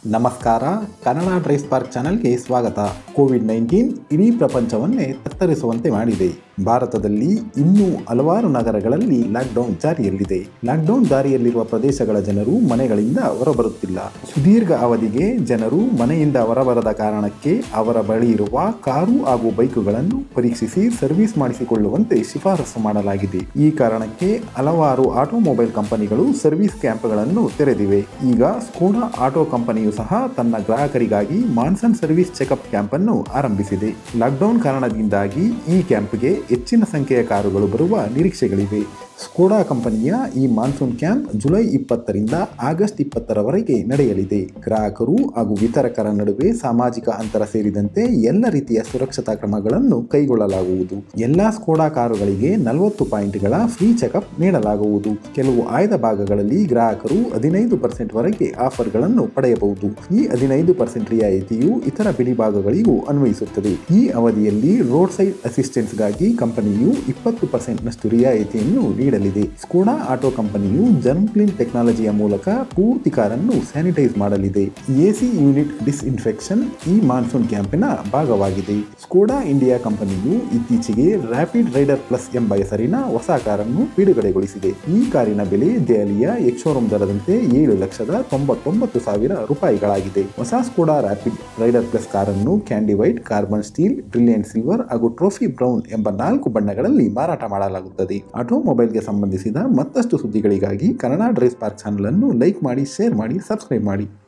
ನಮಸ್ಕಾರ Kannada drive spark ಚಾನೆಲ್ಗೆ ಸ್ವಾಗತ ಕೋವಿಡ್ ನೈನ್ಟೀನ್ ಇಡೀ ಪ್ರಪಂಚವನ್ನೇ ತತ್ತರಿಸುವಂತೆ ಮಾಡಿದೆ ಭಾರತದಲ್ಲಿ ಇನ್ನೂ ಹಲವಾರು ನಗರಗಳಲ್ಲಿ ಲಾಕ್ಡೌನ್ ಜಾರಿಯಲ್ಲಿದೆ ಲಾಕ್ಡೌನ್ ಜಾರಿಯಲ್ಲಿರುವ ಪ್ರದೇಶಗಳ ಜನರು ಮನೆಗಳಿಂದ ಹೊರಬರುತ್ತಿಲ್ಲ ಸುದೀರ್ಘ ಅವಧಿಗೆ ಜನರು ಮನೆಯಿಂದ ಹೊರಬರದ ಕಾರಣಕ್ಕೆ ಅವರ ಬಳಿ ಇರುವ ಕಾರು ಹಾಗೂ ಬೈಕುಗಳನ್ನು ಪರೀಕ್ಷಿಸಿ ಸರ್ವಿಸ್ ಮಾಡಿಸಿಕೊಳ್ಳುವಂತೆ ಶಿಫಾರಸು ಮಾಡಲಾಗಿದೆ ಈ ಕಾರಣಕ್ಕೆ ಹಲವಾರು ಆಟೋಮೊಬೈಲ್ ಕಂಪನಿಗಳು ಸರ್ವಿಸ್ ಕ್ಯಾಂಪ್ಗಳನ್ನು ತೆರೆದಿವೆ ಈಗ ಸ್ಕೋಡಾ ಆಟೋ ಕಂಪನಿಯು ಸಹ ತನ್ನ ಗ್ರಾಹಕರಿಗಾಗಿ ಮಾನ್ಸನ್ ಸರ್ವಿಸ್ ಚೆಕಪ್ ಕ್ಯಾಂಪ್ ಅನ್ನು ಆರಂಭಿಸಿದೆ ಲಾಕ್ಡೌನ್ ಕಾರಣದಿಂದಾಗಿ ಈ ಕ್ಯಾಂಪ್ಗೆ ಹೆಚ್ಚಿನ ಸಂಖ್ಯೆಯ ಕಾರುಗಳು ಬರುವ ನಿರೀಕ್ಷೆಗಳಿವೆ ಸ್ಕೋಡಾ ಕಂಪನಿಯ ಈ ಮಾನ್ಸೂನ್ ಕ್ಯಾಂಪ್ ಜುಲೈ ಇಪ್ಪತ್ತರಿಂದ ಆಗಸ್ಟ್ ಇಪ್ಪತ್ತರವರೆಗೆ ನಡೆಯಲಿದೆ ಗ್ರಾಹಕರು ಹಾಗೂ ವಿತರಕರ ನಡುವೆ ಸಾಮಾಜಿಕ ಅಂತರ ಸೇರಿದಂತೆ ಎಲ್ಲ ರೀತಿಯ ಸುರಕ್ಷತಾ ಕ್ರಮಗಳನ್ನು ಕೈಗೊಳ್ಳಲಾಗುವುದು ಎಲ್ಲಾ ಸ್ಕೋಡಾ ಕಾರುಗಳಿಗೆ ನಲವತ್ತು ಪಾಯಿಂಟ್ಗಳ ಫ್ರೀ ಚೆಕಪ್ ನೀಡಲಾಗುವುದು ಕೆಲವು ಆಯ್ದ ಭಾಗಗಳಲ್ಲಿ ಗ್ರಾಹಕರು ಹದಿನೈದು ಪರ್ಸೆಂಟ್ ವರೆಗೆ ಆಫರ್ಗಳನ್ನು ಪಡೆಯಬಹುದು ಈ ಹದಿನೈದು ಪರ್ಸೆಂಟ್ ರಿಯಾಯಿತಿಯು ಇತರ ಬಿಡಿ ಭಾಗಗಳಿಗೂ ಅನ್ವಯಿಸುತ್ತದೆ ಈ ಅವಧಿಯಲ್ಲಿ ರೋಡ್ ಸೈಡ್ ಅಸಿಸ್ಟೆನ್ಸ್ಗಾಗಿ ಕಂಪನಿಯು ಇಪ್ಪತ್ತು ಪರ್ಸೆಂಟ್ನಷ್ಟು ರಿಯಾಯಿತಿಯನ್ನು ನೀಡಲಿದೆ ಸ್ಕೋಡಾ ಆಟೋ ಕಂಪನಿಯು ಜರ್ಮ್ ಕ್ಲೀನ್ ಟೆಕ್ನಾಲಜಿಯ ಮೂಲಕ ಪೂರ್ತಿ ಕಾರನ್ನು ಸ್ಯಾನಿಟೈಸ್ ಮಾಡಲಿದೆ ಎಸಿ ಯೂನಿಟ್ ಡಿಸ್ಇನ್ಫೆಕ್ಷನ್ ಈ ಮಾನ್ಸೂನ್ ಕ್ಯಾಂಪಿನ ಭಾಗವಾಗಿದೆ ಸ್ಕೋಡಾ ಇಂಡಿಯಾ ಕಂಪನಿಯು ಇತ್ತೀಚೆಗೆ ರ್ಯಾಪಿಡ್ ರೈಡರ್ ಪ್ಲಸ್ ಎಂಬ ಹೆಸರಿನ ಹೊಸ ಕಾರನ್ನು ಬಿಡುಗಡೆಗೊಳಿಸಿದೆ ಈ ಕಾರಿನ ಬೆಲೆ ದೆಹಲಿಯ ಎಕ್ಸೋರೂಮ್ ದರದಂತೆ ಏಳು ಲಕ್ಷದ ತೊಂಬತ್ತೊಂಬತ್ತು ಸಾವಿರ ರೂಪಾಯಿಗಳಾಗಿದೆ ಹೊಸ ಸ್ಕೋಡಾ ರ್ಯಾಪಿಡ್ ರೈಡರ್ ಪ್ಲಸ್ ಕಾರನ್ನು candy white carbon steel brilliant silver ಹಾಗೂ ಟ್ರೋಫಿ ಬ್ರೌನ್ ಎಂಬ ನಾಲ್ಕು ಬಣ್ಣಗಳಲ್ಲಿ ಮಾರಾಟ ಮಾಡಲಾಗುತ್ತದೆ ಆಟೋಮೊಬೈಲ್ಗೆ ಸಂಬಂಧಿಸಿದ ಮತ್ತಷ್ಟು ಸುದ್ದಿಗಳಿಗಾಗಿ ಕನ್ನಡ ಡ್ರೈವ್ ಪಾರ್ಕ್ ಚಾನಲ್ ಅನ್ನು ಲೈಕ್ ಮಾಡಿ ಶೇರ್ ಮಾಡಿ ಸಬ್ಸ್ಕ್ರೈಬ್ ಮಾಡಿ